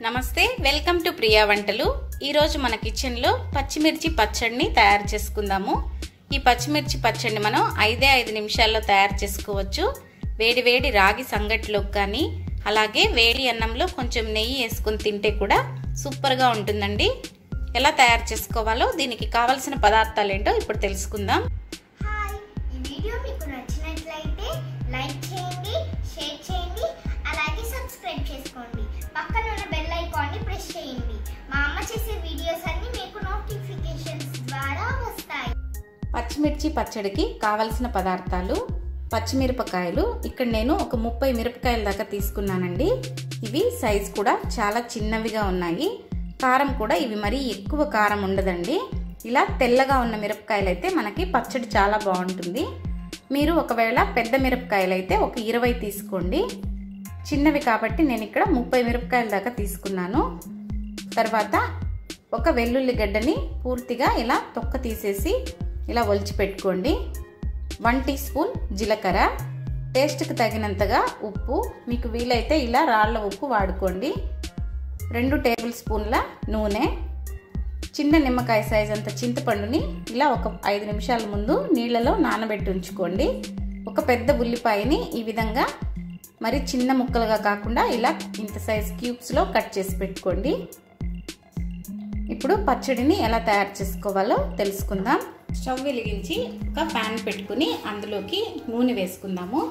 నమస్తే welcome to Priya వంటలు ఈరోజు మన కిచెన్లో పచ్చిమిర్చి పచ్చడిని తయారు చేసుకుందాము ఈ పచ్చిమిర్చి పచ్చడిని మనం ఐదే ఐదు నిమిషాల్లో తయారు చేసుకోవచ్చు వేడి వేడి రాగి సంగటిలోకి కానీ అలాగే వేడి అన్నంలో కొంచెం నెయ్యి వేసుకుని తింటే కూడా సూపర్గా ఉంటుందండి ఎలా తయారు చేసుకోవాలో దీనికి కావలసిన పదార్థాలు ఏంటో ఇప్పుడు తెలుసుకుందాం హాయ్ ఈ వీడియో మీకు నచ్చినట్లయితే లైక్ చేయండి షేర్ చేయండి అలాగే సబ్స్క్రైబ్ చేసుకోండి పక్కన ఉన్న బెల్ ఐకాన్ని ప్రెస్ చేయండి మా అమ్మ చేసే వీడియోస్ అన్ని మీకు నోటిఫికేషన్స్ ద్వారా వస్తాయి పచ్చిమిర్చి పచ్చడికి కావలసిన పదార్థాలు పచ్చిమిరపకాయలు ఇక్కడ నేను ఒక ముప్పై మిరపకాయల దాకా తీసుకున్నానండి ఇవి సైజ్ కూడా చాలా చిన్నవిగా ఉన్నాయి కారం కూడా ఇవి మరీ ఎక్కువ కారం ఉండదండి ఇలా తెల్లగా ఉన్న మిరపకాయలు అయితే మనకి పచ్చడి చాలా బాగుంటుంది మీరు ఒకవేళ పెద్ద మిరపకాయలు అయితే ఒక ఇరవై తీసుకోండి చిన్నవి కాబట్టి నేను ఇక్కడ ముప్పై మిరపకాయల దాకా తీసుకున్నాను తర్వాత ఒక వెల్లుల్లి గడ్డని పూర్తిగా ఇలా తొక్క తీసేసి ఇలా ఒలిచి పెట్టుకోండి వన్ టీ స్పూన్ జీలకర్ర టేస్ట్కి తగినంతగా ఉప్పు మీకు వీలైతే ఇలా రాళ్ళ ఉప్పు వాడుకోండి రెండు టేబుల్ స్పూన్ల నూనె చిన్న నిమ్మకాయ సైజ్ అంత చింతపండుని ఇలా ఒక ఐదు నిమిషాల ముందు నీళ్ళలో నానబెట్టి ఉంచుకోండి ఒక పెద్ద ఉల్లిపాయని ఈ విధంగా మరి చిన్న ముక్కలుగా కాకుండా ఇలా ఇంత సైజ్ క్యూబ్స్లో కట్ చేసి పెట్టుకోండి ఇప్పుడు పచ్చడిని ఎలా తయారు చేసుకోవాలో తెలుసుకుందాం స్టవ్ వెలిగించి ఒక ప్యాన్ పెట్టుకుని అందులోకి నూనె వేసుకుందాము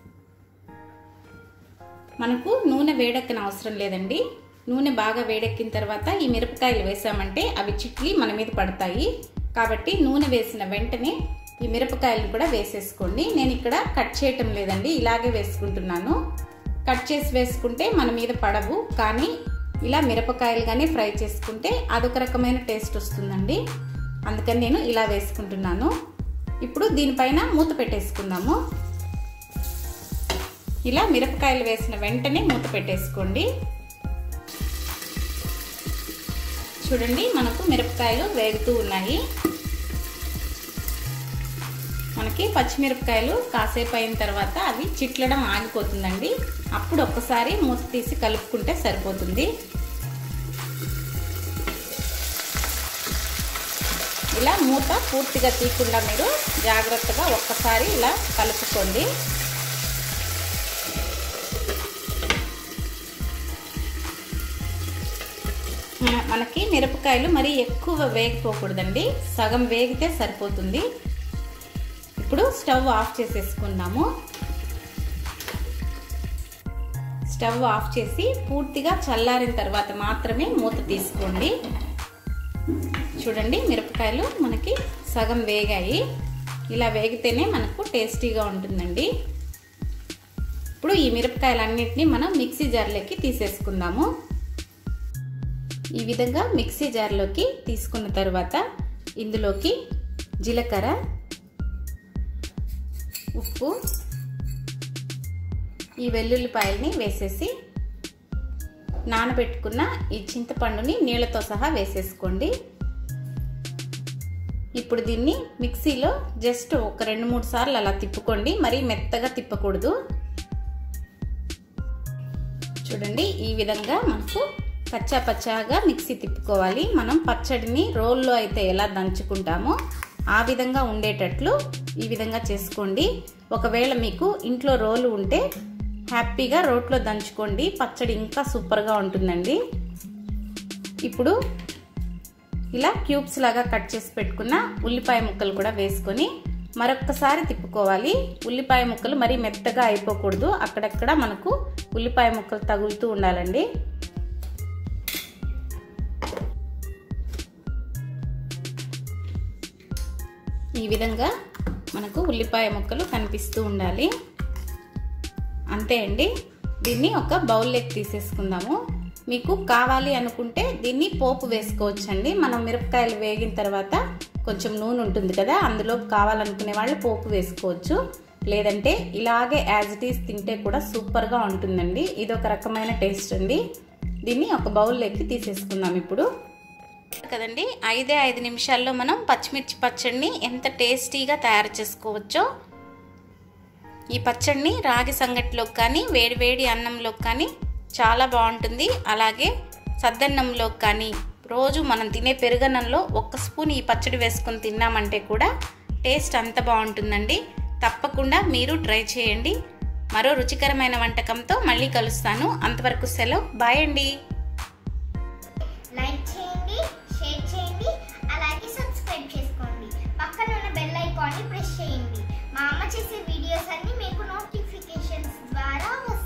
మనకు నూనె వేడెక్కన అవసరం లేదండి నూనె బాగా వేడెక్కిన తర్వాత ఈ మిరపకాయలు వేసామంటే అవి చిట్లి మన మీద పడతాయి కాబట్టి నూనె వేసిన వెంటనే ఈ మిరపకాయలు కూడా వేసేసుకోండి నేను ఇక్కడ కట్ చేయటం లేదండి ఇలాగే వేసుకుంటున్నాను కట్ చేసి వేసుకుంటే మన మీద పడవు కానీ ఇలా మిరపకాయలు కానీ ఫ్రై చేసుకుంటే అదొక రకమైన టేస్ట్ వస్తుందండి అందుకని నేను ఇలా వేసుకుంటున్నాను ఇప్పుడు దీనిపైన మూత పెట్టేసుకుందాము ఇలా మిరపకాయలు వేసిన వెంటనే మూత పెట్టేసుకోండి చూడండి మనకు మిరపకాయలు వేగుతూ ఉన్నాయి మనకి పచ్చిమిరపకాయలు కాసేపు అయిన తర్వాత అవి చిట్లడం ఆగిపోతుందండి అప్పుడు ఒక్కసారి మూత తీసి కలుపుకుంటే సరిపోతుంది ఇలా మూత పూర్తిగా తీయకుండా మీరు జాగ్రత్తగా ఒక్కసారి ఇలా కలుపుకోండి మనకి మిరపకాయలు మరీ ఎక్కువ వేగిపోకూడదండి సగం వేగితే సరిపోతుంది ఇప్పుడు స్టవ్ ఆఫ్ చేసేసుకుందాము స్టవ్ ఆఫ్ చేసి పూర్తిగా చల్లారిన తర్వాత మాత్రమే మూత తీసుకోండి చూడండి మిరపకాయలు మనకి సగం వేగాయి ఇలా వేగితేనే మనకు టేస్టీగా ఉంటుందండి ఇప్పుడు ఈ మిరపకాయలన్నింటినీ మనం మిక్సీ జార్లోకి తీసేసుకుందాము ఈ విధంగా మిక్సీ జార్లోకి తీసుకున్న తర్వాత ఇందులోకి జీలకర్ర ఉప్పు ఈ వెల్లుల్లిపాయల్ని వేసేసి నానబెట్టుకున్న ఈ చింతపండుని నీళ్ళతో సహా వేసేసుకోండి ఇప్పుడు దీన్ని మిక్సీలో జస్ట్ ఒక రెండు మూడు సార్లు అలా తిప్పుకోండి మరీ మెత్తగా తిప్పకూడదు చూడండి ఈ విధంగా మనకు పచ్చా పచ్చాగా మిక్సీ తిప్పుకోవాలి మనం పచ్చడిని రోల్లో అయితే ఎలా దంచుకుంటామో ఆ విధంగా ఉండేటట్లు ఈ విధంగా చేసుకోండి ఒకవేళ మీకు ఇంట్లో రోలు ఉంటే హ్యాపీగా రోట్లో దంచుకోండి పచ్చడి ఇంకా సూపర్గా ఉంటుందండి ఇప్పుడు ఇలా క్యూబ్స్ లాగా కట్ చేసి పెట్టుకున్న ఉల్లిపాయ ముక్కలు కూడా వేసుకొని మరొక్కసారి తిప్పుకోవాలి ఉల్లిపాయ ముక్కలు మరీ మెత్తగా అయిపోకూడదు అక్కడక్కడ మనకు ఉల్లిపాయ ముక్కలు తగులుతూ ఉండాలండి ఈ విధంగా మనకు ఉల్లిపాయ ముక్కలు కనిపిస్తూ ఉండాలి అంతే అండి దీన్ని ఒక బౌల్లోకి తీసేసుకుందాము మీకు కావాలి అనుకుంటే దీన్ని పోపు వేసుకోవచ్చండి మనం మిరపకాయలు వేగిన తర్వాత కొంచెం నూనె ఉంటుంది కదా అందులో కావాలనుకునే వాళ్ళు పోపు వేసుకోవచ్చు లేదంటే ఇలాగే యాజ్ ఇట్ ఈస్ తింటే కూడా సూపర్గా ఉంటుందండి ఇది ఒక రకమైన టేస్ట్ అండి దీన్ని ఒక బౌల్లోకి తీసేసుకుందాం ఇప్పుడు కదండి ఐదే ఐదు నిమిషాల్లో మనం పచ్చిమిర్చి పచ్చడిని ఎంత టేస్టీగా తయారు చేసుకోవచ్చో ఈ పచ్చడిని రాగి సంగటిలోకి కానీ వేడివేడి అన్నంలోకి కానీ చాలా బాగుంటుంది అలాగే సద్దన్నంలో కానీ రోజు మనం తినే పెరుగన్నంలో ఒక్క స్పూన్ ఈ పచ్చడి వేసుకొని తిన్నామంటే కూడా టేస్ట్ అంత బాగుంటుందండి తప్పకుండా మీరు ట్రై చేయండి మరో రుచికరమైన వంటకంతో మళ్ళీ కలుస్తాను అంతవరకు సెలవు బాయ్ అండి లైక్ చేయండి షేర్ చేయండి అలాగే సబ్స్క్రైబ్ చేసుకోండి పక్కన ఉన్న బెల్ ఐకాన్ని ప్రెస్ చేయండి మా అమ్మ చేసే వీడియోస్ అన్ని మీకు నోటిఫికేషన్స్ ద్వారా వస్తాయి